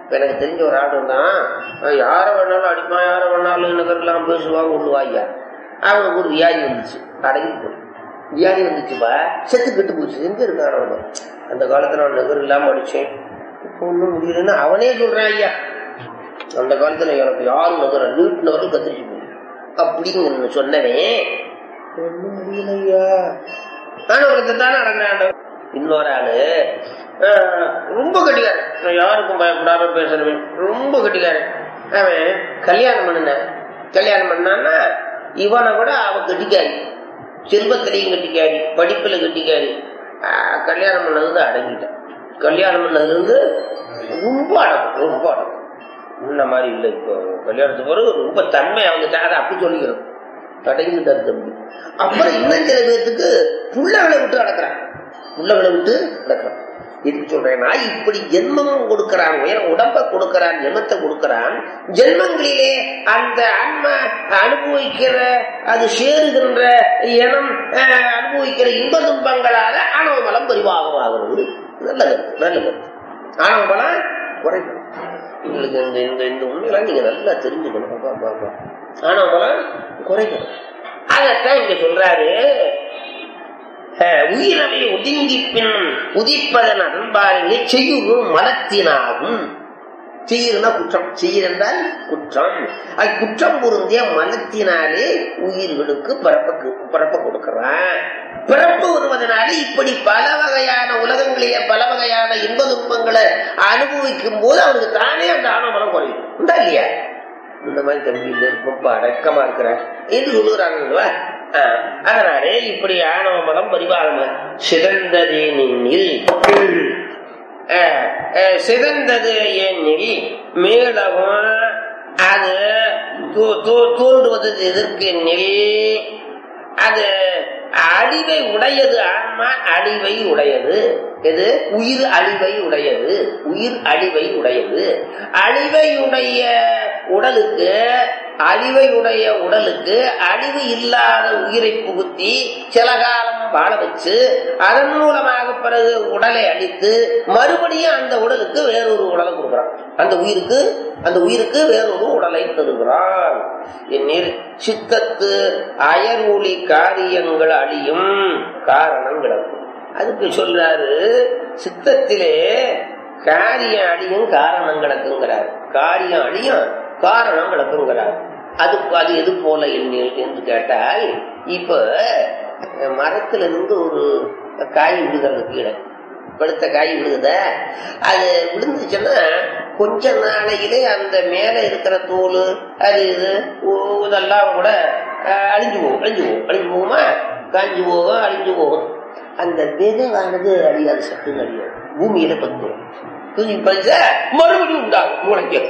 இப்ப எனக்கு தெரிஞ்ச ஒரு ஆள் இருந்தான் அவன் யாரை வேணாலும் அடிப்பான் யாரை வேணாலும் நகர்லாம் பேசுவான் கொள்ளுவாய்யா அவனுக்கு ஒரு வியாதி வந்துச்சு அடங்கி போய் வியாதி வந்துச்சுப்பா செத்து கெட்டு போச்சு எங்க இருக்கான் அவன் அந்த காலத்துல நான் நகர் இல்லாம அடிச்சேன் இப்போ ஒன்றும் முடியலன்னு அவனே சொல்றான் ஐயா அந்த காலத்துல எனக்கு யாரும் நகர நீட்டினவரும் கத்திரிச்சு போய் அப்படின்னு சொன்னவன் ஒன்றும் முடியலையா ஆனா ஒருத்தர் தானே அடங்குறான் இன்னொரு ஆளு ஆஹ், ரொம்ப கட்டிக்காரன் நான் யாருக்கும் பயப்படாம பேசுறவன் ரொம்ப கட்டிக்காரன் அவன் கல்யாணம் பண்ணினான் கல்யாணம் பண்ணான்னா இவனை கூட அவ கட்டிக்காரி செல்வத்திலையும் கட்டிக்காரி படிப்புல கட்டிக்காரி ஆஹ், கல்யாணம் பண்ணது அடங்கிட்டான் கல்யாணம் பண்ணதுல இருந்து ரொம்ப அடக்கம் ரொம்ப அடக்கம் முன்ன மாதிரி இல்லை இப்போ கல்யாணத்துக்கு பிறகு ரொம்ப தன்மையா வந்துட்டான் அதை அப்படி சொல்லிக்கிறோம் அடங்கிட்டார் தம்பி அப்புறம் இன்னும் சில பேர்த்துக்கு புள்ளகளை விட்டு அடக்குறான் புள்ளகளை விட்டு அடக்குறான் எதுக்கு சொல்றேன்னா இப்படி ஜென்மம் கொடுக்கிறான் உயர உடம்ப கொடுக்கிறான் ஜென்மத்தை கொடுக்கிறான் ஜென்மங்களிலே அந்த ஆன்மா அனுபவிக்கிற அது சேருகின்ற இனம் அஹ், அனுபவிக்கிற இன்ப துன்பங்களால ஆணவ மலம் பரிவாகமாகிறது நல்ல கருத்து நல்ல கருத்து ஆணவ மலம் குறைக்கும் உங்களுக்கு இந்த இந்த இந்த உண்மையெல்லாம் நீங்க நல்லா தெரிஞ்சுக்கணும் அப்பா, அப்பா, அப்பா. ஆணவ மலம் குறைக்கணும் அதத்தான் இங்க சொல்றாரு அஹ், உயிரவை ஒதுங்கி பின் உதிப்பதன் அன்பாரிலே செய்யுறு மலத்தினாகும் செய்யுறுனா குற்றம் செய்யுர் என்றால் குற்றம் அது குற்றம் பொருந்திய மலத்தினாலே உயிர்களுக்கு பிறப்பு பிறப்பு கொடுக்கிறான் பிறப்பு வருவதனால இப்படி பல வகையான உலகங்களிலே பல வகையான இன்ப துன்பங்களை அனுபவிக்கும் போது அவனுக்கு தானே அந்த ஆணவமரம் குறையும் உண்டா இல்லையா இந்த மாதிரி தம்பி இந்த ரொம்ப அடக்கமா இருக்கிற என்று சொல்லுகிறாங்க அதனாலே இப்படி ஆணவ மலம் பரிபாகம் சிறந்ததே நின்னில் அஹ், அஹ், சிறந்தது எண்ணில் மேலவும் அது தோ- தோ- தோன்றுவது எதற்கு எண்ணில் அது அழிவை உடையது ஆன்மா அழிவை உடையது எது உயிர் அழிவை உடையது உயிர் அழிவை உடையது அழிவை உடைய உடலுக்கு அழிவை உடைய உடலுக்கு அழிவு இல்லாத உயிரை புகுத்தி சில காலம் வாழ வச்சு அதன் மூலமாக பிறகு உடலை அழித்து மறுபடியும் அந்த உடலுக்கு வேறொரு உடலை கொடுக்குறான் அந்த உயிருக்கு அந்த உயிருக்கு வேறொரு உடலை தருகிறான் என் சித்தத்து அயர் ஒளி காரியங்கள் அழியும் காரணம் கிடக்கும் அதுக்கு சொல்றாரு சித்தத்திலே காரியம் அழியும் காரணம் கிடக்குங்கிறார் காரியம் அழியும் காரணம் கிடக்குங்கிறார் அது அது எது போல என்ன என்று கேட்டால் இப்ப மரத்துல இருந்து ஒரு காய் விழுகிறது கீழே பழுத்த காய் விழுகுத அது விழுந்துச்சுன்னா கொஞ்ச நாளையிலே அந்த மேல இருக்கிற தோல் அது இது ஓ- இதெல்லாம் கூட அஹ், அழிஞ்சு போகும் அழிஞ்சு போகும் அழிஞ்சு போகுமா காஞ்சு போகும் அழிஞ்சு போகும் அந்த விதைவானது அழியாது சத்துன்னு அழியாது பூமியில பத்து தூக்கி பறிச்சா மறுபடியும் உண்டாகும் மூளைக்கு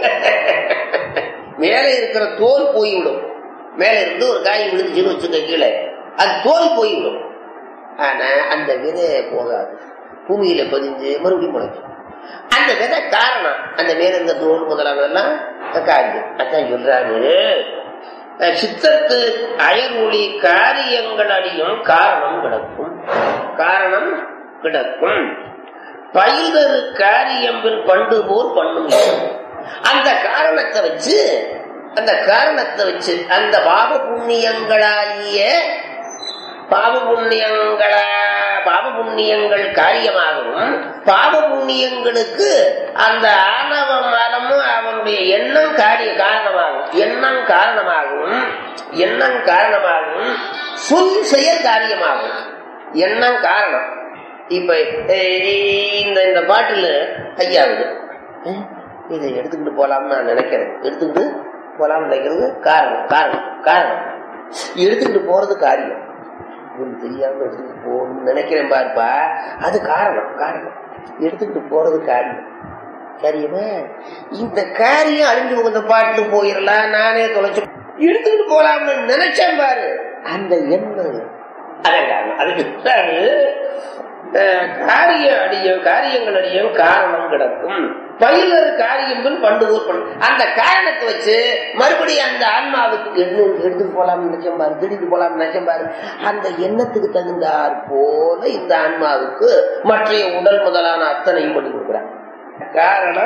மேலே இருக்கிற தோல் போய்விடும் மேல இருந்து ஒரு காய் விழுந்துச்சுன்னு வச்சுக்க கீழே அது தோல் போய்விடும் ஆனா அந்த விதை போகாது பூமியில பதிஞ்சு மறுபடியும் முளைக்கும் அந்த விதை காரணம் அந்த மேல இருந்த தோல் முதலானதெல்லாம் காரியம் அதான் சொல்றாரு அஹ் சித்தத்து அயர்மொழி காரியங்கள் அடியும் காரணம் கிடக்கும் காரணம் கிடக்கும் பயில்தரு காரியம்பின் பண்டு போல் பண்ணும் அந்த காரணத்தை வச்சு அந்த காரணத்தை வச்சு அந்த பாவ புண்ணியங்களாகிய பாவ புண்ணியங்களா பாவ புண்ணியங்கள் காரியமாகவும் பாவ புண்ணியங்களுக்கு அந்த ஆணவ மலமும் அவனுடைய எண்ணம் காரிய காரணமாகும் எண்ணம் காரணமாகவும் எண்ணம் காரணமாகவும் சொல் செயல் காரியமாகும் எண்ணம் காரணம் இப்ப அஹ், இந்த இந்த பாட்டுல ஐயாவது அஹ், இதை எடுத்துக்கிட்டு போலாம்னு நான் நினைக்கிறேன் எடுத்துக்கிட்டு போலாம்னு நினைக்கிறது காரணம் காரணம் காரணம் எடுத்துக்கிட்டு போறது காரியம் உங்களுக்கு தெரியாம எடுத்துக்கிட்டு போகணும்னு நினைக்கிறேன் பாருப்பா அது காரணம் காரணம் எடுத்துக்கிட்டு போறது காரியம் சரியுமா இந்த காரியம் அழிஞ்சு போகும் இந்த பாட்டு போயிடலாம் நானே தொலைச்சு எடுத்துக்கிட்டு போலாம்னு நினைச்சேன் பாரு அந்த எண்ணம் அதான் காரணம் அதுக்கு சொல்றாரு, அஹ், காரிய அடியும் காரியங்கள் அடியும் காரணம் கிடக்கும் பயிலர் காரியம் பண்டுவோர் பண்ணு அந்த காரணத்தை வச்சு மறுபடியும் அந்த ஆன்மாவுக்கு எண்ணு எடுத்துட்டு போலாம் நினைச்சம் பாரு திடீர்னு போலாம் நினைச்சம் பாரு அந்த எண்ணத்துக்கு தகுந்தாற் போல இந்த ஆன்மாவுக்கு மற்ற உடல் முதலான அத்தனையும் பண்ணி கொடுக்குறாங்க காரணம்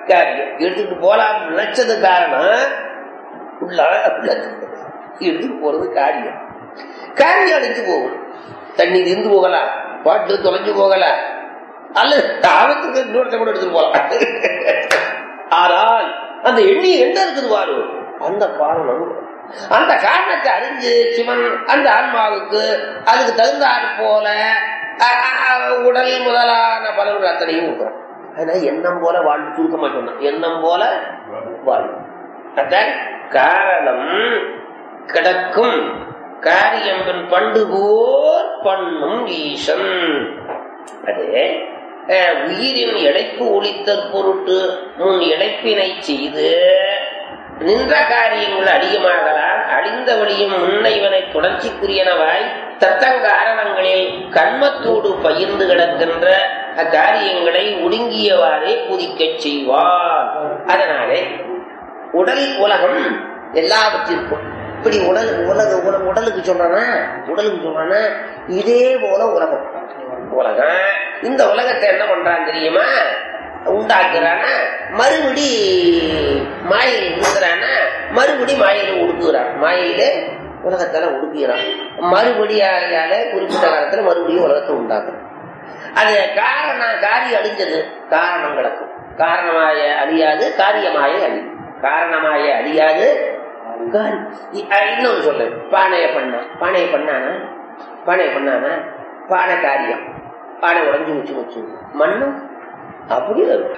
காரியம் எடுத்துட்டு போலாம் நினைச்சது காரணம் உள்ள எடுத்துட்டு போறது காரியம் காரியம் அழிஞ்சு போகும் தண்ணீர் இருந்து போகலாம் பாட்டு தொலைஞ்சு போகலாம் அல்லது ஆபத்துக்கு இன்னொருத்த கூட எடுத்துட்டு போகலாம் ஆனால் அந்த எண்ணி என்ன இருக்குது பாரு அந்த காரணம் அந்த காரணத்தை அறிஞ்சு சிவன் அந்த ஆன்மாவுக்கு அதுக்கு தகுந்தாற் போல அ- அ- உடல் முதலான பலன்கள் அத்தனையும் கொடுக்குறான் அதனால எண்ணம் போல வாழ்வு சுருக்கமா சொன்னான் எண்ணம் போல வாழ்வு அதான் காரணம் கிடக்கும் காரியம்பின் பண்டு போர் பண்ணும் ஈசன் அது அஹ், உயிரின் இழைப்பு ஒழித்தற் பொருட்டு முன் இழைப்பினை செய்து நின்ற காரியங்கள் அதிகமாகலாம் அழிந்த வழியும் முன்னைவனை தொடர்ச்சிக்குரியனவாய் தத்தங்காரணங்களில் கண்மத்தோடு பகிர்ந்து கிடக்கின்ற அக்காரியங்களை ஒடுங்கியவாறே குதிக்கச் செய்வார் அதனாலே உடல் உலகம் எல்லாவற்றிற்கும் இப்படி உடல் உலக உல- உடலுக்கு சொல்றானா உடலுக்கு சொல்றானா இதே போல உலகம் உலகம் இந்த உலகத்தை என்ன பண்றான் தெரியுமா உண்டாக்குறானா மறுபடி மாயில் இருக்கிறானா மறுபடி மாயில ஒடுக்குகிறான் மாயில உலகத்தால ஒடுக்குகிறான் மறுபடியால குறிப்பிட்ட காலத்துல மறுபடியும் உலகத்தை உண்டாக்குறான் அது காரணம் காரியம் அழிஞ்சது காரணம் கிடக்கும் காரணமாய அழியாது காரியமாய அழி காரணமாய அழியாது காரி- இ- அஹ் இன்னொன்னு சொல்லு பானைய பண்ண பானைய பண்ணானா பானைய பண்ணானா பானை காரியம் பானை உடஞ்சு முச்சு முச்சு மண்ணு அப்படியே இருக்கு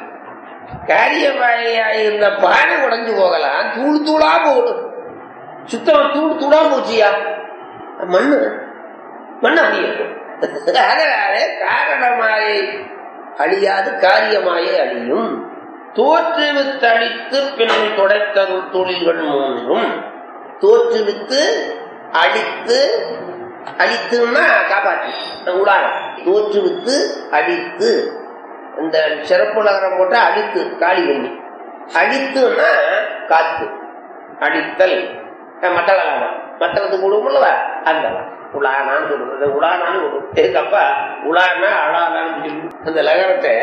காரியமாயா இருந்த பானை உடைஞ்சு போகலாம் தூள் தூளா போகணும் சுத்தமா தூள் தூளா போச்சியா மண்ணு மண்ணு அப்படியே இருக்கும் அதனால காரணமாய் அழியாது காரியமாயே அழியும் தோற்றுவித்தழித்து பின் துடைத்தருள் தொழில்கள் மூன்றும் தோற்றுவித்து அழித்து அழித்துன்னா காப்பாற்று உடாரம் தோற்றுவித்து அழித்து இந்த சிறப்பு நகரம் போட்டா அழித்து காளி வெண்ணி அழித்துன்னா காத்து அழித்தல் அஹ் மட்டலகாரம் மட்டலத்துக்கு விடுவோம்ல அந்த உலானான்னு சொல்றது உலானான்னு விடும் இதுக்கப்பா உலானா அழானான்னு சொல்லு. அந்த லகரத்தை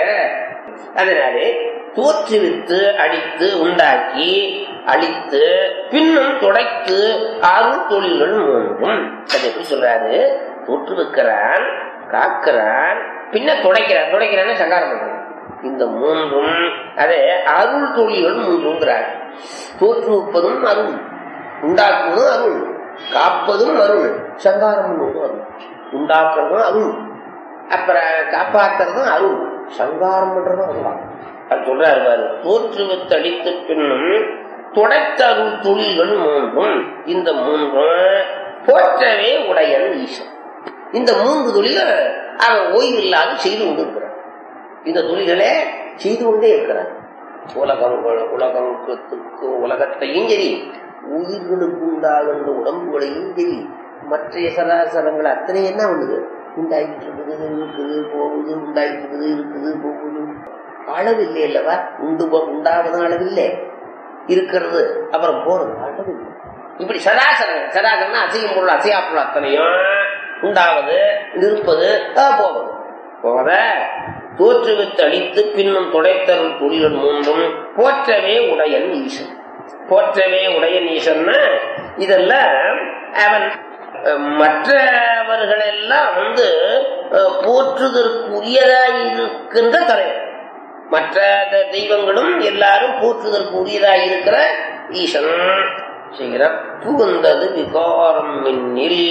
அதனாலே தோற்றுவித்து அடித்து உண்டாக்கி அழித்து பின்னும் துடைத்து அருள் தொழில்கள் மூன்றும் அது எப்படி சொல்றாரு தோற்றுவிக்கிறான் காக்கிறான் பின்ன துடைக்கிறான் துடைக்கிறான்னு சங்காரம் பண்றான் இந்த மூன்றும் அதே அருள் தொழில்கள் மூன்றுங்கிறார் தோற்றுவிப்பதும் அருள் உண்டாக்குவதும் அருள் காப்பதும் அருள் சங்காரம் பண்ணுவதும் அருள் உண்டாக்குறதும் அருள் அப்புறம் காப்பாத்துறதும் அருள் சங்காரம் பண்றதும் அருள் அது சொல்றாரு பாரு தோற்றுவித்தளித்த பின்னும் துடைத்தருள் தொழில்கள் மூன்றும் இந்த மூன்றும் போற்றவே உடையன் ஈசன் இந்த மூன்று தொழில அவன் ஓய்வில்லாது செய்து கொண்டிருக்கிறான் இந்த தொழில்களே செய்து கொண்டே இருக்கிறான் உலகம் உலகத்துக்கு உலகத்தையும் சரி உயிர்களுக்கு உண்டாகின்ற உடம்புகளையும் சரி மற்ற சராசரங்கள் அத்தனை என்ன பண்ணுது உண்டாயிட்டு இருக்குது இருக்குது போகுது உண்டாயிட்டு இருக்குது இருக்குது போகுது அளவில்லை அல்லவா உண்டு போ- உண்டாவதும் அளவில்லை இருக்கிறது அப்புறம் போறது அளவில்லை இப்படி சராசரம் சராசரம்னா அசையும் பொருள் அசையா பொருள் அத்தனையும் உண்டாவது நிற்பது ஆ, போவது போத தோற்றுவித்து அழித்து பின்னும் துடைத்தருள் தொழில்கள் மூன்றும் போற்றவே உடையன் ஈசன் போற்றவே உடையன் ஈசன்னா இதெல்லாம் அவன் அஹ், மற்றவர்கள் எல்லாம் வந்து அஹ், போற்றுதற்குரியதாய் இருக்கின்ற தலைவர் மற்ற த- தெய்வங்களும் எல்லாரும் போற்றுதற்கு உரியதாய் இருக்கிற ஈசன் செய்கிற புகுந்தது விகாரம் மின்னில்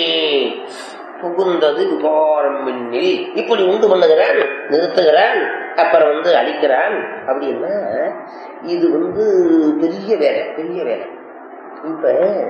புகுந்தது விகாரம் மின்னில் இப்படி உண்டு பண்ணுகிறான் நிறுத்துகிறான் அப்புறம் வந்து அழிக்கிறான் அப்படின்னா இது வந்து பெரிய வேலை பெரிய வேலை இப்ப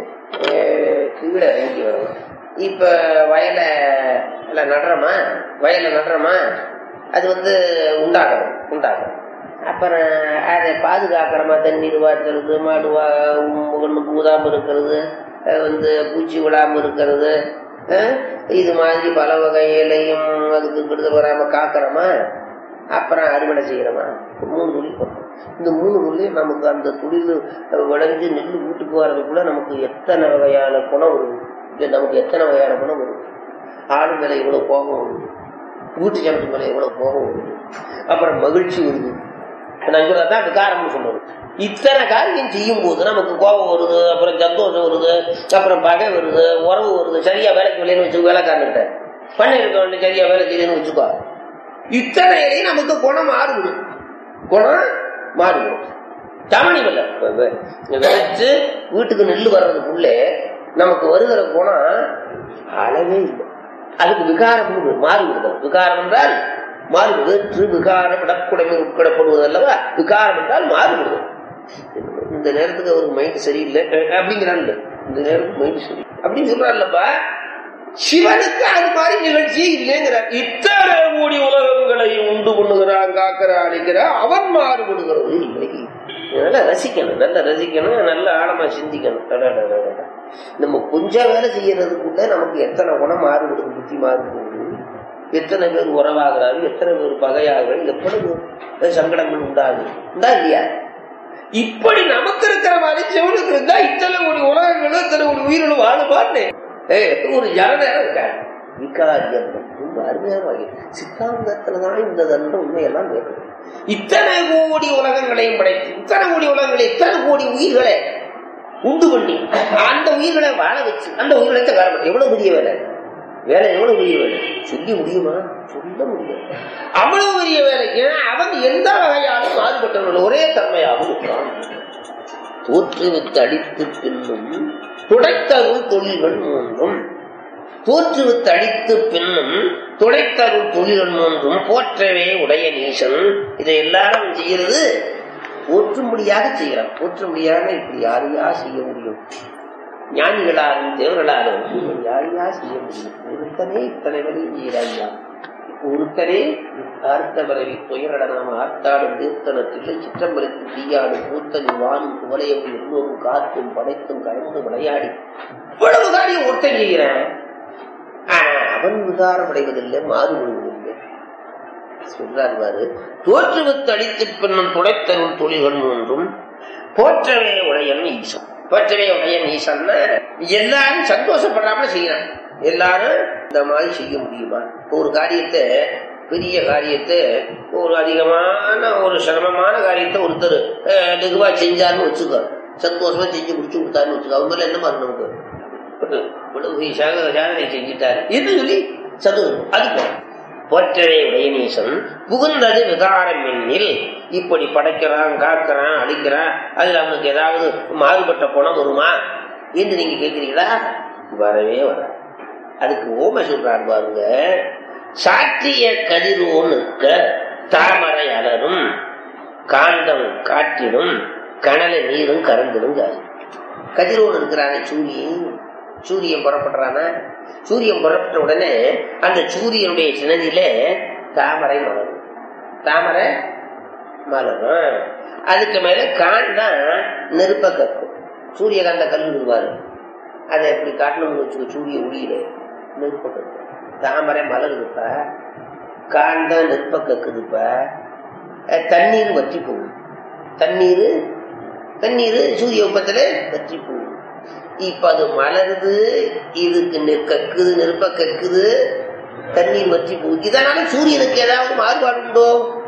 அஹ், கீழே இறங்கி வரணும் இப்ப வயலை இல்ல நடுறோமா வயலை நடுறோமா அது வந்து உண்டாகணும் உண்டாகணும் அப்புறம் அதை பாதுகாக்கிறோமா தண்ணீர் வாய்ச்சறது மாடு வா ஒன்றுக்கு ஊதாம இருக்கிறது அஹ் வந்து பூச்சி விடாம இருக்கிறது அஹ் இது மாதிரி பல வகை இலையும் அதுக்கு விடுதல் வராம காக்கிறோமா அப்புறம் அறுவடை செய்யறோமா மூணு தொழில் பண்றோம் இந்த மூணு தொழில் நமக்கு அந்த தொழில் விளைஞ்சு நெல் வீட்டுக்கு வர்றதுக்குள்ள நமக்கு எத்தனை வகையான குணம் வருது இது நமக்கு எத்தனை வகையான குணம் வருது ஆடு மேல இவ்வளவு கோபம் வருது வீட்டு ஜனத்து மேல எவ்வளவு கோபம் வருது அப்புறம் மகிழ்ச்சி வருது நான் சொல்றதான் விகாரம்னு சொல்லணும் இத்தனை காரியம் செய்யும் போது நமக்கு கோபம் வருது அப்புறம் சந்தோஷம் வருது அப்புறம் பகை வருது உறவு வருது சரியா வேலைக்கு வெளியே வச்சு வேலைக்காரன்கிட்ட பண்ண இருக்க வேண்டிய சரியா வேலை செய்யுதுன்னு வச்சுக்கோ இத்தனையிலையும் நமக்கு குணம் மாறுபடும் குணம் மாறுபடும் தமணி இல்லை விளைச்சு வீட்டுக்கு நெல் வர்றதுக்குள்ளே நமக்கு வருகிற குணம் அளவே இல்லை அதுக்கு விகாரம் மாறுபடுதல் விகாரம் என்றால் மாறுபடு விகாரம் இடக்குடைமை உட்கடப்படுவது அல்லவா விகாரம் என்றால் மாறுபடுதல் இந்த நேரத்துக்கு அவருக்கு மைண்ட் சரியில்லை அப்படிங்கிறான் இந்த நேரத்துக்கு மைண்ட் சரி அப்படின்னு சொல்றாருல்லப்பா சிவனுக்கு அது மாதிரி நிகழ்ச்சியே இல்லைங்கிறார் இத்தனை மூடி உலகங்களை உண்டு பண்ணுகிறான் காக்கிற அழிக்கிறான் அவன் மாறுபடுகிறது இல்லை நல்லா ரசிக்கணும் நல்லா ரசிக்கணும் நல்லா ஆழமா சிந்திக்கணும் அடடடடட. நம்ம கொஞ்சம் வேலை செய்யறதுக்குள்ள நமக்கு எத்தனை குணம் மாறுபடுது புத்தி மாறுபடுது எத்தனை பேர் உறவாகிறார்கள் எத்தனை பேர் பகையாகிறார்கள் எப்படி சங்கடங்கள் உண்டாகுது உண்டா இல்லையா இப்படி நமக்கு இருக்கிற மாதிரி சிவனுக்கு இருந்தா இத்தனை ஒரு உலகங்களும் இத்தனை ஒரு உயிரினும் வாழுபாட்டு ஏய், ஒரு ஜனநேரம் இருக்காரு விகாரியம் ரொம்ப அருமையான வகை சித்தாந்தத்துலதான் இந்த தந்த உண்மையெல்லாம் கேட்கணும் இத்தனை கோடி உலகங்களையும் படைத்து இத்தனை கோடி உலகங்களை இத்தனை கோடி உயிர்களை உண்டு பண்ணி அந்த உயிர்களை வாழ வச்சு அந்த உயிரிழத்தை வேற எவ்வளவு பெரிய வேலை வேலை எவ்வளவு பெரிய வேலை சொல்லி முடியுமா சொல்ல முடியும் அவ்வளவு பெரிய வேலைக்கு அவன் எந்த வகையாலும் மாறுபட்டவர்கள் ஒரே தன்மையாகவும் இருக்கிறான் தோற்றுவித்து அடித்து பின்னும் துடைத்தருள் தொழில்கள் மூன்றும் தோற்றுவித்து அடித்து பின்னும் துடைத்தருள் தொழில்கள் மூன்றும் போற்றவே உடைய நீசன் இதை எல்லாரும் செய்யறது போற்றும்படியாக செய்யறான் போற்றும்படியாக இப்படி யாரையா செய்ய முடியும் ஞானிகளாலும் தேவர்களாலும் இப்படி யாரையா செய்ய முடியும் ஒருத்தனே இத்தனை வரையும் செய்யறாங்க ஒருத்தரே ஆர்த்த வரவி துயரடனம் ஆர்த்தாடும் தீர்த்தனத்தில் சிற்றம்பலத்து தீயாடும் கூத்தனி வானும் குவலையும் எல்லோரும் காத்தும் படைத்தும் கலந்து விளையாடி இவ்வளவு காரியம் ஒருத்தன் செய்கிறான் ஆனா அவன் விகாரமடைவதில்லை மாறுபடுவதில்லை சொல்றார் பாரு தோற்றுவித்து அடித்து பின்னும் துடைத்தருள் தொழில்கள் ஒன்றும் போற்றவே உடையன் ஈசன் போற்றவே உடையன் ஈசன்னா எல்லாரும் சந்தோஷப்படாம செய்யறான் எல்லாரும் இந்த மாதிரி செய்ய முடியுமா ஒரு காரியத்தை பெரிய காரியத்தை ஒரு அதிகமான ஒரு சிரமமான காரியத்தை ஒருத்தர் அஹ், லெகுவா செஞ்சாருன்னு வச்சுக்கோ சந்தோஷமா செஞ்சு முடிச்சு கொடுத்தாருன்னு வச்சுக்கோ அவங்க மேல என்ன மாதிரி நமக்கு இவ்வளவு சாக- சாதனை செஞ்சுட்டாரு என்று சொல்லி சந்தோஷம் அது போல போற்றவே உடையநீசன் புகுந்தது விகாரம் எண்ணில் இப்படி படைக்கிறான் காக்கிறான் அழிக்கிறான் அதுல அவனுக்கு ஏதாவது மாறுபட்ட குணம் வருமா என்று நீங்க கேட்கிறீங்களா வரவே வர அதுக்கு ஓமை சொல்றாரு பாருங்க சாற்றிய கதிரோனுக்க தாமரை அலரும் காண்டம் காற்றிடும் கனல நீரும் கறந்துடும் கதிரோன் இருக்கிறானே சூரியன் சூரியன் புறப்படுறானா சூரியன் புறப்பட்ட உடனே அந்த சூரியனுடைய சினதியில தாமரை மலரும் தாமரை மலரும் அதுக்கு மேல காண்டம் நெருப்ப கக்கும் சூரியகாந்த கல் இருவாரு அதை எப்படி காட்டணும்னு வச்சுக்கோ சூரிய ஒளியில நெருப்ப கக்கும் தாமரை மலருதுப்ப காண்டம் நெருப்ப கக்குதுப்ப அஹ் தண்ணீர் வற்றி போகும் தண்ணீர் தண்ணீர் சூரிய உப்பத்துல வற்றி போகும் இப்ப அது மலருது இதுக்கு நெ- கக்குது நெருப்ப கக்குது தண்ணீர் வற்றி போகுது இதனால சூரியனுக்கு ஏதாவது மாறுபாடு உண்டோ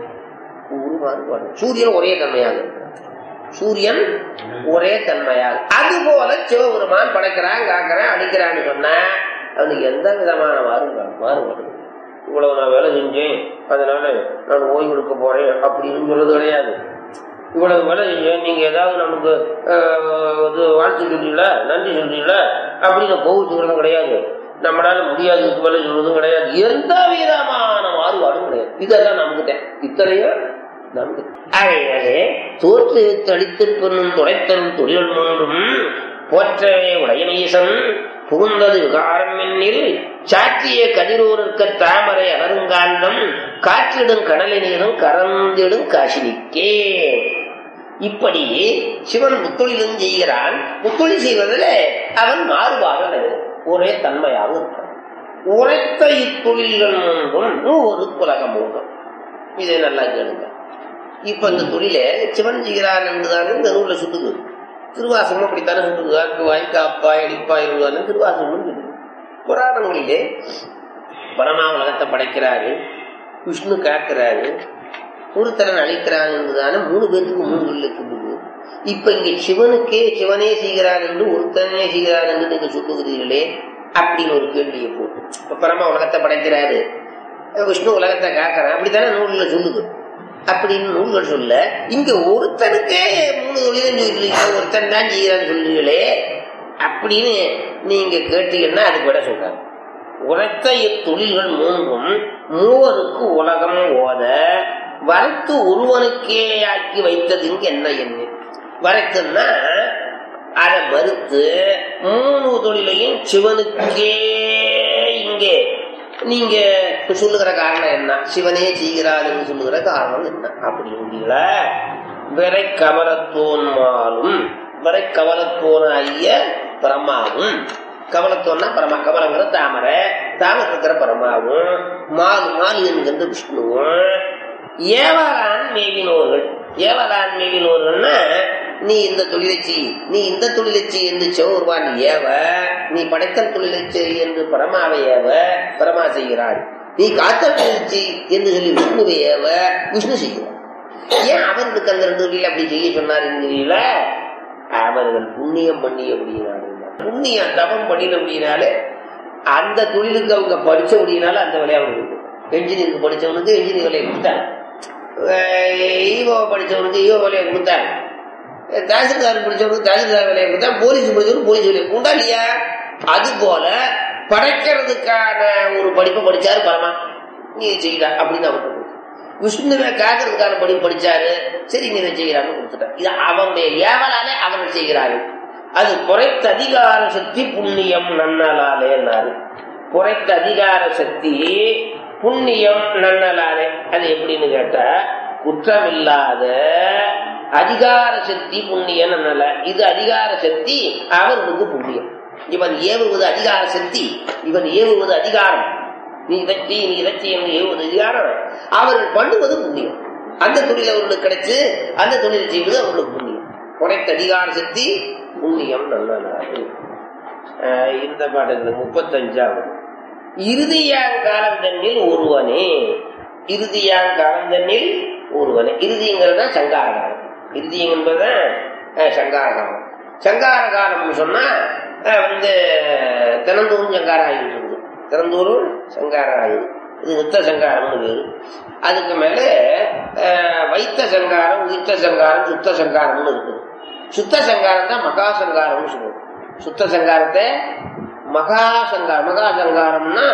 ஒரு மாறுபாடு சூரியன் ஒரே தன்மையாக இருக்கிறான் சூரியன் ஒரே தன்மையாக அது போல சிவபெருமான் படைக்கிறான் காக்கிறான் அடிக்கிறான்னு சொன்னா அவனுக்கு எந்த விதமான மாறுபாடு மாறுபாடு இவ்வளவு நான் வேலை செஞ்சேன் அதனால நான் ஓய்வு எடுக்க போறேன் அப்படின்னு சொல்றது கிடையாது இவ்வளவு வேலை செஞ்சேன் நீங்க ஏதாவது நமக்கு ஆஹ், இது வாழ்த்து சொல்றீங்களா நன்றி சொல்றீங்களா அப்படின்னு கோவிச்சுக்கிறதும் கிடையாது நம்மளால முடியாததுக்கு மேல சொல்றதும் கிடையாது எந்த விதமான மாறுபாடும் கிடையாது இதெல்லாம் நமக்கு தே- இத்தனையும் நமக்கு ஆகையாலே தோற்று தளித்திருப்பனும் துடைத்தரும் தொழில் மூன்றும் போற்றவே உடையநீசன் புகுந்தது விகாரம் என்னில் சாற்றிய கதிரோருக்க தாமரை அலருங்காந்தம் காற்றிடும் கடலை நீரும் கறந்திடும் காசினிக்கே இப்படி சிவன் முத்தொழிலும் செய்கிறான் முத்தொழில் செய்வதில் அவன் மாறுபாடு அடைகிறது ஒரே தன்மையாக இருக்கான் உரைத்த இத்தொழில்கள் மூன்றும் ஒரு குலகம் மூன்றும் இதை நல்லா கேளுங்க இப்ப இந்த தொழிலை சிவன் செய்கிறான் என்றுதானே இந்த நூல்ல சுட்டுது திருவாசகம் அப்படித்தானே சுட்டுது அக்கு வாய்க்கா அப்பா எடிப்பா இருவான்னு திருவாசகம் சொல்லுது புராணங்களிலே பரமா உலகத்தை படைக்கிறாரு விஷ்ணு காக்கிறாரு ஒருத்தரன் அழிக்கிறான் என்றுதானே மூணு பேருக்கு மூணு தொழிலை சொல்லுது இப்ப இங்க சிவனுக்கே சிவனே செய்கிறான் என்று ஒருத்தனே செய்கிறான் என்று நீங்க சொல்லுகிறீர்களே அப்படின்னு ஒரு கேள்வியை போட்டு இப்ப பரம உலகத்தை படைக்கிறாரு விஷ்ணு உலகத்தை காக்கிறான் அப்படித்தானே நூல்ல சொல்லுது அப்படின்னு நூல்கள் சொல்ல இங்க ஒருத்தனுக்கே மூணு தொழிலும் சொல்றீங்க ஒருத்தன் தான் செய்யறான்னு சொல்றீங்களே அப்படின்னு நீங்க கேட்டீங்கன்னா அதுக்கு விட சொல்றாங்க உரைத்த இத்தொழில்கள் மூன்றும் மூவருக்கு உலகம் ஓத வரைத்து ஒருவனுக்கே ஆக்கி வைத்தது இங்க என்ன என்ன வரைத்துன்னா அதை மறுத்து மூணு தொழிலையும் சிவனுக்கே இங்கே நீங்க சொல்லுகிற காரணம் என்ன சிவனே செய்கிறாருன்னு சொல்லுகிற காரணம் என்ன அப்படிங்களா விரை கமலத்தோன்மாலும் விரை கமலத்தோன ஐய பிரமாவும் கமலத்தோன்னா பரமா கமலங்கிற தாமரை தாமரை இருக்கிற பரமாவும் மால் மால் என்கின்ற விஷ்ணுவும் ஏவலான் மேவினோர்கள் ஏவலான் மேவினோர்கள்னா நீ இந்த தொழிலை செய் நீ இந்த தொழிலை செய் என்று சிவபெருமான் ஏவ நீ படைத்தல் தொழிலை செய் என்று பரமாவை ஏவ பரமா செய்கிறாள் நீ காத்தல் தொழிலை செய் என்று சொல்லி விஷ்ணுவை ஏவ விஷ்ணு செய்கிறார் ஏன் அவர்களுக்கு அந்த ரெண்டு தொழில் அப்படி செய்ய சொன்னார் என்கிறீங்கள அவர்கள் புண்ணியம் பண்ணி அப்படின்னாரு புண்ணியம் தவம் பண்ணின அப்படின்னாலே அந்த தொழிலுக்கு அவங்க படிச்ச அப்படின்னால அந்த வேலையை அவங்களுக்கு என்ஜினியருக்கு படிச்சவனுக்கு என்ஜினியர் வேலையை கொடுத்தாங்க ஈவோ படிச்சவனுக்கு ஈவோ வேலையை கொடுத்தாங்க தாசில்தார் படிச்சவனுக்கு தாசில்தார் வேலையை கொடுத்தா போலீஸ் படிச்சவனுக்கு போலீஸ் வேலையை உண்டா இல்லையா அது போல படைக்கிறதுக்கான ஒரு படிப்பை படிச்சாரு பரமா நீ செய்யல அப்படின்னு அவர்கிட்ட விஷ்ணுவை காக்கிறதுக்கான படிப்பு படிச்சாரு சரி நீ இதை செய்யறான்னு கொடுத்துட்டான் இது அவனுடைய ஏவலாலே அவர்கள் செய்கிறாரு அது குறைத்த அதிகார சக்தி புண்ணியம் நன்னலாலேன்னாரு குறைத்த அதிகார சக்தி புண்ணியம் நன்னலாலே அது எப்படின்னு கேட்டா குற்றமில்லாத அதிகார சக்தி புண்ணியம் நன்னல இது அதிகார சக்தி அவர்களுக்கு புண்ணியம் இவன் ஏவுவது அதிகார சக்தி இவன் ஏவுவது அதிகாரம் நீ இதை செய் நீ இதை செய் என்று ஏவுவது அதிகாரம் அவர்கள் பண்ணுவது புண்ணியம் அந்த தொழில் அவர்களுக்கு கிடைச்சு அந்த தொழில் செய்வது அவர்களுக்கு புண்ணியம் குறைத்த அதிகார சக்தி புண்ணியம் நல்லனாரு இந்த பாடல்கள் முப்பத்தஞ்சாவது இறுதியாங்காலம் தன்னில் ஒருவனே இறுதியாங்காலம் தன்னில் ஒருவனே இறுதிங்கிறது சங்காரகாலம் இறுதி என்பதுதான் சங்காரகாலம் சங்கார காலம்னு சொன்னா வந்து தினந்தோறும் சங்காரம் ஆகிட்டு இருக்குது திறந்தோறும் சங்காரம் ஆகுது இது நித்த சங்காரம்னு பேரு அதுக்கு மேல வைத்த சங்காரம் உயிர்த்த சங்காரம் சுத்த சங்காரம்னு இருக்குது சுத்த சங்காரம் தான் மகா சங்காரம்னு சொல்லுவோம் சுத்த சங்காரத்தை மகா சங்காரம் மகா சங்காரம்னா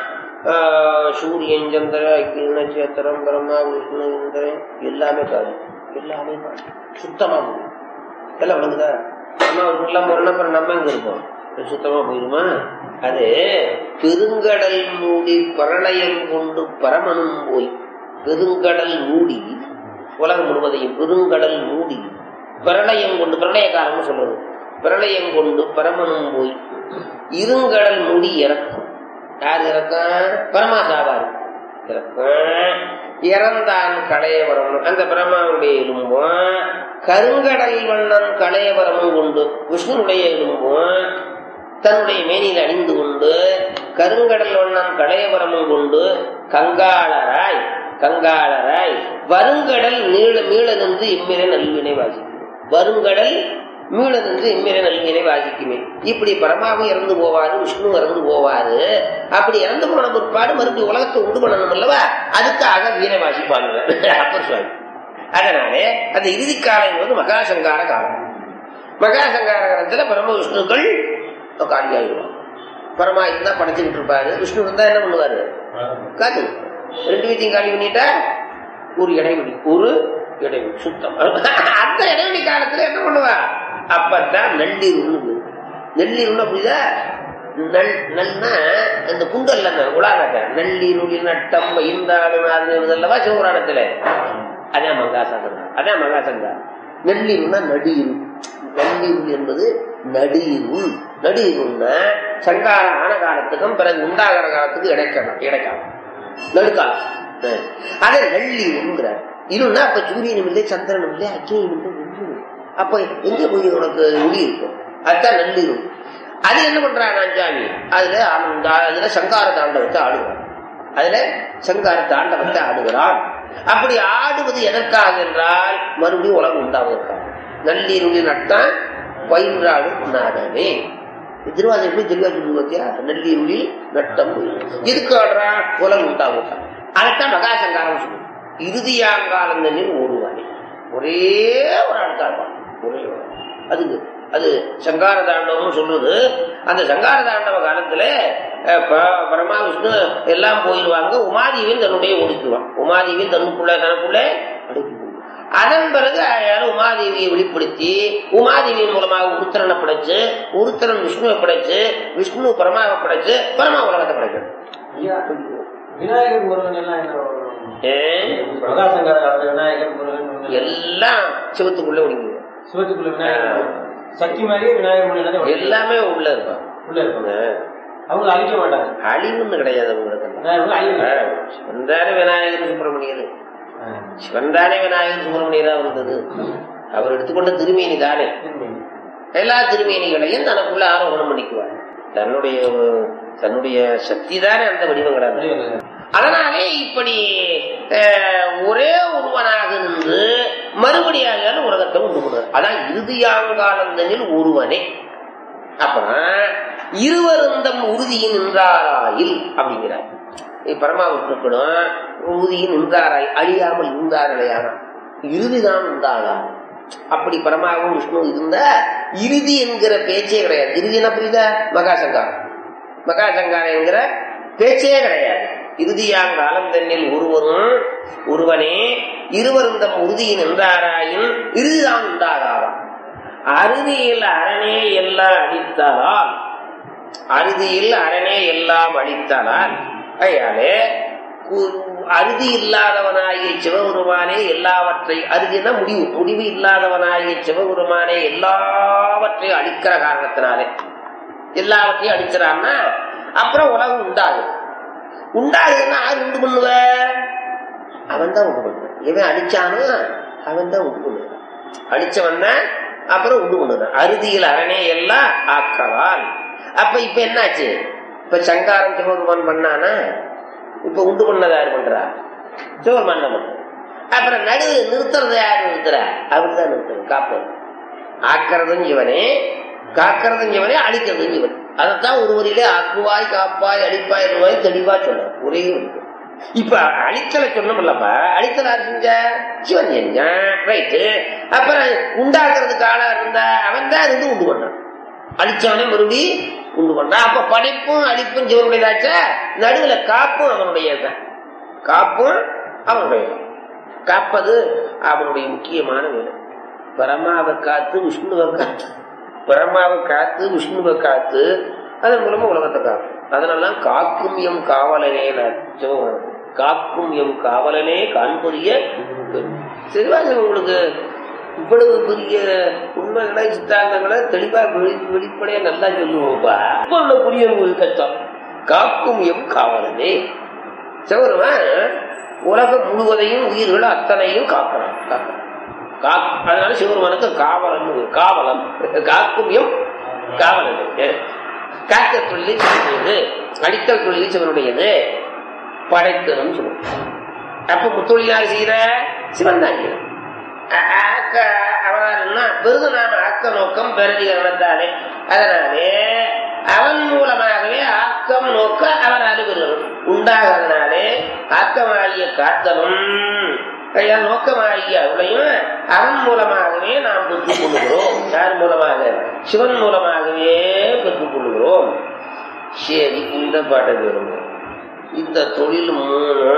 சூரியன் சந்திர அக்னி நட்சத்திரம் பிரம்மா விஷ்ணு இந்திரன் எல்லாமே காது எல்லாமே காது சுத்தமா போகும் எல்லாம் விளங்குதா நம்ம எல்லாம் போறோம்னா அப்புறம் நம்ம எங்க இருப்போம் சுத்தமா போயிருமா அது பெருங்கடல் மூடி பரளயம் கொண்டு பரமனும் போய் பெருங்கடல் மூடி உலகம் முழுவதையும் பெருங்கடல் மூடி பிரளயம் கொண்டு பிரளய காலம்னு சொல்றது பிரளயம் கொண்டு பரமனும் போய் இருங்கடல் மூடி இறக்கும் யார் இறக்கம் பரமாசாவார் இறக்கம் இறந்தான் களையவரம் அந்த பிரம்மாவுடைய எலும்பும் கருங்கடல் வண்ணன் களையவரமும் கொண்டு விஷ்ணுடைய எலும்பும் தன்னுடைய மேனியில் அணிந்து கொண்டு கருங்கடல் வண்ணன் களையவரமும் கொண்டு கங்காளராய் கங்காளராய் வருங்கடல் நீள மீள நின்று இம்மிரை நல்வினை வாசிக்கும் வருங்கடல் மீள நின்று இம்மிரை நல்வினை வாசிக்குமே இப்படி பரமாவும் இறந்து போவாரு விஷ்ணு இறந்து போவாரு அப்படி இறந்து போன பிற்பாடு மறுபடியும் உலகத்தை உண்டு பண்ணணும் அல்லவா அதுக்காக வீணை வாசிப்பாங்க அப்பர் சுவாமி அதனாலே அந்த இறுதி காலம் என்பது மகாசங்கார காலம் மகாசங்கார காலத்துல பரம விஷ்ணுக்கள் காலியாகிடுவாங்க பரமா இருந்தா படைச்சுக்கிட்டு இருப்பாரு விஷ்ணு இருந்தா என்ன பண்ணுவாரு காத்து ரெண்டு வீட்டையும் காலி பண்ணிட்டா ஒரு இடைவெளி ஒரு இடைவெளி சுத்தம் அந்த இடைவெளி காலத்துல என்ன பண்ணுவா அப்பதான் நள்ளிருன்னு நெல்லிருன்னு புரியுதா நல் நல்னா இந்த குண்டல்ல உலாக நள்ளிருளி நட்டம் இந்தாடு அல்லவா சிவபுராணத்துல அதான் மகாசங்கா அதான் மகாசங்கா நெல்லிருன்னா நடியிரு நள்ளிருள் என்பது நடியிருள் நடியிருள்னா சங்காரம் ஆன காலத்துக்கும் பிறகு உண்டாகிற காலத்துக்கு இடைக்கலாம் இடைக்காலம் நடுக்காலம் அதை நள்ளிருங்கிறார் இருன்னா அப்ப சூரியனும் இல்லை சந்திரனும் இல்லை அக்கியும் இல்லை ஒன்றும் அப்ப எங்க போய் உனக்கு ஒளி இருக்கும் அதுதான் நள்ளிரும் அது என்ன பண்றான் அஞ்சாமி அதுல அந்த அதுல சங்கார தாண்டவத்தை ஆடுகிறான் அதுல சங்கார தாண்டவத்தை ஆடுகிறான் அப்படி ஆடுவது எதற்காக என்றால் மறுபடியும் உலகம் உண்டாவதற்காக நள்ளிருளில் நட்டான் பயின்றாடு நாடவே திருவாதிரை எப்படி தெளிவா சொல்லி பார்த்தியா நள்ளிருளில் நட்டம் எதுக்கு ஆடுறா உலகம் உண்டாகும் அதைத்தான் மகாசங்காரம் சொல்லுது இறுதியாங்காலங்களில் ஒருவனை ஒரே ஒரு ஆள் தான் இருப்பான். ஒரே ஒரு ஆள். அதுக்கு அது சங்கார தாண்டவம் சொல்லுது அந்த சங்கார தாண்டவ காலத்துல அஹ், ப- பரமா விஷ்ணு எல்லாம் போயிடுவாங்க உமாதேவியும் தன்னுடைய ஒடுக்குவான் உமாதேவியும் தன்னுக்குள்ள தனக்குள்ள அடக்கிக்குவான். அதன் பிறகு அயால உமாதேவியை வெளிப்படுத்தி உமாதேவியின் மூலமாக உருத்தரனை படைச்சு உருத்தரன் விஷ்ணுவை படைச்சு விஷ்ணு பரமாவை படைச்சு பரமா உலகத்தை படைக்கணும் ஐயா, விநாயகர் முருகன் எல்லாம் என்ன வரும்? ஏன்? பிரகாசங்கர காலத்துல விநாயகர் முருகன் ஒண்ணு. எல்லாம் சிவத்துக்குள்ள ஒடுங்கிடும் சிவத்துக்குள்ள விநாயகர் சக்தி மாதிரியே விநாயகர் முருகன் தான் வரும். எல்லாமே உள்ள இருக்கும் உள்ள இருப்பாங்க அவங்க அழிக்க மாட்டாங்க அழிவுன்னு கிடையாது உங்களுக்கு விநாயகர் அழிவு சிவன்தானே விநாயகர் சுப்பிரமணியர் சிவன்தானே விநாயகர் சுப்பிரமணியரா வந்தது அவர் எடுத்துக்கொண்ட திருமேனி தானே எல்லா திருமேனிகளையும் தனக்குள்ள ஆரோகணம் பண்ணிக்குவார் தன்னுடைய தன்னுடைய சக்தி தானே அந்த வடிவங்களாக அதனாலே இப்படி அஹ், ஒரே ஒருவனாக நின்று மறுபடியாக உலகத்தை உண்டு பண்ணுவார் அதான் இறுதியாங்காலந்தனில் ஒருவனே அப்புறம் இருவருந்தம் உறுதியின் நின்றாராயில் அப்படிங்கிறார் பரமாவிஷ்ணுக்களும் உறுதியின் நின்றாராய் அழியாமல் இருந்தார்களையான இறுதிதான் இருந்தாரா அப்படி பரமாவும் விஷ்ணு இருந்த இறுதி என்கிற பேச்சே கிடையாது இறுதினா புரியுதா மகாசங்காரம் மகாசங்காரம் என்கிற பேச்சே கிடையாது இறுதியாக ஆலந்தன்னில் ஒருவரும் ஒருவனே இருவருந்தம் உறுதியின் என்றாராயின் இறுதிதான் உண்டாகாராம் அறுதியில் அரணே எல்லாம் அடித்தாரால் அறுதியில் அரணே எல்லாம் அடித்தாரால் ஐயாலே அறுதி இல்லாதவனாகிய சிவபெருமானே எல்லாவற்றை அறுதினா முடிவு முடிவு இல்லாதவனாகிய சிவபெருமானே எல்லாவற்றையும் அழிக்கிற காரணத்தினாலே எல்லாவற்றையும் அடிச்சிடான்னா அப்புறம் உலகம் உண்டாகும் உண்டாகுதுன்னா யார் உண்டு பண்ணுவ அவன் தான் உண்டு பண்ணுவான் இவன் அடிச்சானோ அவன் தான் உண்டு பண்ணுவான் அடிச்சவன் தான் அப்புறம் உண்டு பண்ணுவான் அறுதியில் அரணே எல்லாம் ஆக்கவான் அப்ப இப்ப என்னாச்சு இப்ப சங்காரம் சிவபெருமான் பண்ணானா இப்ப உண்டு பண்ணதை யார் பண்றா சிவபெருமான் தான் பண்றான் அப்புறம் நடுவில் நிறுத்துறத யார் நிறுத்துறா அவர் தான் நிறுத்துறது காப்பது ஆக்கிறதும் இவனே காக்கிறதும் இவனே அழிக்கிறதும் இவன் அதைத்தான் ஒரு வரியிலே ஆக்குவாய் காப்பாய் அடிப்பாய் ரூபாய் தெளிவா சொன்ன ஒரே ஒரு இப்ப அழித்தலை சொன்னோம்லப்பா அழித்தல் யார் செஞ்ச சிவன் செஞ்சான் ரைட்டு அப்புறம் உண்டாக்குறதுக்கு ஆளா இருந்தா அவன் தான் இருந்து உண்டு பண்ணான் அழிச்சவனே மறுபடி உண்டு பண்றான் அப்ப படைப்பும் அழிப்பும் சிவனுடையதாச்சா நடுவுல காப்பும் அவனுடையதுதான் காப்பும் அவனுடையது காப்பது அவனுடைய முக்கியமான வேலை பரமாவை காத்து விஷ்ணுவை காத்து பரமாவை காத்து விஷ்ணுவை காத்து அதன் மூலமா உலகத்தை காக்கும் அதனால காக்கும் எம் காவலனே சிவபெருமான். காக்கும் எம் காவலனே காண்புரிய சிறுவாசம் உங்களுக்கு இவ்வளவு பெரிய உண்மைகளை சித்தாந்தங்களை தெளிவா வெளி- வெளிப்படையா நல்லா சொல்லுவோம்ப்பா இப்ப உள்ள புரியவங்களுக்கு கஷ்டம் காக்கும் எம் காவலனே சிவருவன் உலகம் முழுவதையும் உயிர்கள் அத்தனையும் காக்கிறான் காக்கிறான். காக்- அதனால சிவருமனுக்கு காவலன் காவலன் காக்கும் எம் காவலன் காக்க தொழில் சிவனுடையது அடித்தல் தொழில் சிவனுடையது படைத்தலும் சிவன் அப்ப முத்தொழில் யார் செய்யற சிவன் தான் செய்யறான். அ- ஆக்க அவனாருன்னா பெருது நாம ஆக்க நோக்கம் பெருதிகரணத்தாலே அதனாலே அவன் மூலமாகவே ஆக்கம் நோக்க அவனால பெறுகிறோம் உண்டாகிறதுனாலே ஆக்கமாகிய காத்தலும் ஐயா, நோக்கமாகிய அவளையும் அவன் மூலமாகவே நாம் பெற்றுக் கொள்ளுகிறோம் யார் மூலமாக சிவன் மூலமாகவே பெற்றுக் கொள்ளுகிறோம் சரி இந்த பாட்டை கேளுங்க இந்த தொழில் மூணு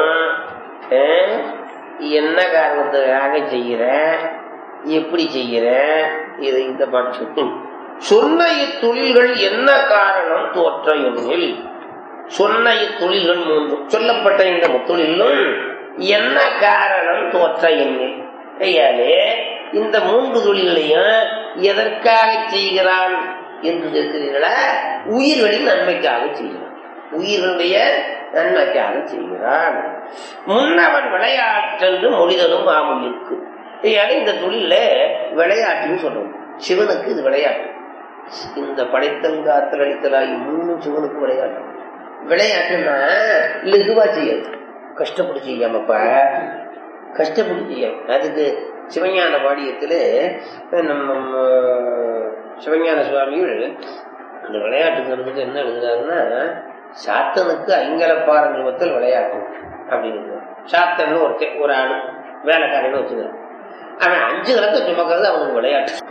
அஹ், என்ன காரணத்துக்காக செய்யற எப்படி செய்யற இதை இந்த பாட்டு சொல்லு. சொன்ன இத்தொழில்கள் என்ன காரணம் தோற்ற எண்ணில் சொன்ன இத்தொழில்கள் மூன்று சொல்லப்பட்ட இந்த முத்தொழிலும் என்ன காரணம் தோற்ற எண்ணில் ஐயாலே இந்த மூன்று தொழில்களையும் எதற்காக செய்கிறான் என்று கேட்கிறீர்களா உயிர்களின் நன்மைக்காக செய்கிறான் உயிர்களுடைய நன்மைக்காக செய்கிறான் முன்னவன் விளையாட்டென்று மொழிதலும் மாமொழிக்கு ஐயாலே இந்த தொழில விளையாட்டுன்னு சொல்றோம் சிவனுக்கு இது விளையாட்டு இந்த படைத்தல் காத்தல் அடித்தல் ஆகிய மூணு சிவனுக்கு விளையாட்டு விளையாட்டுன்னா லெகுவா செய்யாது கஷ்டப்பட்டு செய்யாமப்பா கஷ்டப்பட்டு செய்யணும் அதுக்கு சிவஞான பாடியத்தில் நம்ம அஹ், சிவஞான சுவாமிகள் அந்த விளையாட்டுங்கிறதுக்கு என்ன எழுதுறாருன்னா சாத்தனுக்கு ஐங்கலப்பாரன் ரூபத்தில் விளையாட்டு அப்படின்னு சாத்தன் ஒருத்தன் ஒரு ஆளு வேலைக்காரன்னு வச்சுக்கிறோம் அவன் அஞ்சு கலத்தை சுமக்கிறது அவனுக்கு விளையாட்டு